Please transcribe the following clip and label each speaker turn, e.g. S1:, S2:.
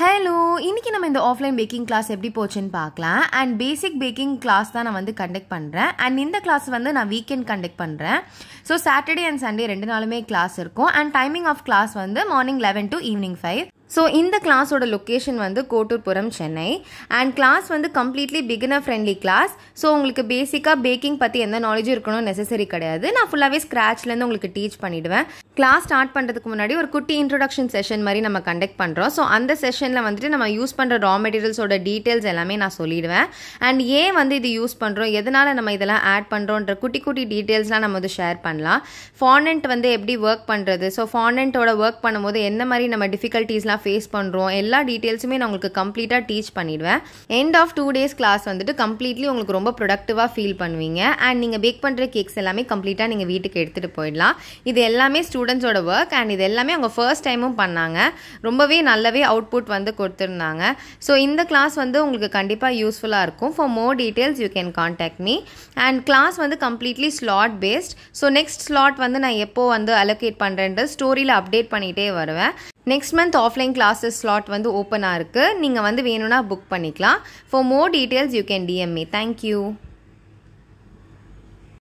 S1: hello இன்னைக்கு நம்ம இந்த ஆஃப்லைன் பேக்கிங் கிளாஸ் எப்படி போச்சுன்னு பார்க்கலாம் அண்ட் பேசிக் பேக்கிங் கிளாஸ் தான் நான் வந்து கண்டக்ட் பண்ணுறேன் அண்ட் இந்த கிளாஸ் வந்து நான் வீக்கெண்ட் கண்டக்ட் பண்ணுறேன் ஸோ சாட்டர்டே அண்ட் சண்டே ரெண்டு நாளுமே கிளாஸ் இருக்கும் அண்ட் டைமிங் ஆஃப் கிளாஸ் வந்து morning eleven to evening five so இந்த கிளாஸோட லொக்கேஷன் வந்து கோட்டூர்புரம் சென்னை அண்ட் கிளாஸ் வந்து completely beginner friendly class so உங்களுக்கு பேசிக்காக பேக்கிங் பற்றி எந்த நாலேஜும் இருக்கணும் நெசசரி கிடையாது நான் ஃபுல்லாகவே ஸ்க்ராச்லேருந்து உங்களுக்கு டீச் பண்ணிவிடுவேன் கிளாஸ் ஸ்டார்ட் பண்ணுறதுக்கு முன்னாடி ஒரு குட்டி இன்ட்ரொடக்ஷன் செஷன் மாதிரி நம்ம கண்டக்ட் பண்ணுறோம் ஸோ அந்த செஷனில் வந்துட்டு நம்ம யூஸ் பண்ணுற ரா மெட்டீரியல்ஸோட டீட்டெயில்ஸ் எல்லாமே நான் சொல்லிடுவேன் அண்ட் ஏன் வந்து இது யூஸ் பண்ணுறோம் எதனால் நம்ம இதெல்லாம் ஆட் பண்ணுறோன்ற குட்டி குட்டி டீட்டெயில்ஸ்லாம் நம்ம வந்து ஷேர் பண்ணலாம் ஃபானண்ட் வந்து எப்படி ஒர்க் பண்ணுறது ஸோ ஃபானண்ட்டோட ஒர்க் பண்ணும்போது என்ன மாதிரி நம்ம டிஃபிகல்ட்டிஸ்லாம் ஃபேஸ் பண்ணுறோம் எல்லா டீட்டெயில்ஸுமே நான் உங்களுக்கு கம்ப்ளீட்டாக டீச் பண்ணிடுவேன் end of two days class வந்துட்டு கம்ப்ளீட்லி உங்களுக்கு ரொம்ப ப்ரொடக்டிவாக ஃபீல் பண்ணுவீங்க அண்ட் நீங்கள் பேக் பண்ணுற கேக்ஸ் எல்லாமே கம்ப்ளீட்டாக நீங்கள் வீட்டுக்கு எடுத்துகிட்டு போயிடலாம் இது எல்லாமே ஸ்டூடெண்ட்ஸோட ஒர்க் அண்ட் இது எல்லாமே அவங்க ஃபர்ஸ்ட் டைமும் பண்ணாங்க ரொம்பவே நல்லாவே அவுட்புட் வந்து கொடுத்துருந்தாங்க ஸோ இந்த கிளாஸ் வந்து உங்களுக்கு கண்டிப்பாக யூஸ்ஃபுல்லாக இருக்கும் for more details you can contact me and class வந்து completely slot based so next slot வந்து நான் எப்போ வந்து அலோகேட் பண்ணுறேன்ட்டு ஸ்டோரியில் அப்டேட் பண்ணிகிட்டே வருவேன் next month offline classes slot வந்து ஓப்பனாக இருக்குது நீங்கள் வந்து வேணும்னா புக் பண்ணிக்கலாம் for more details you can DM me thank you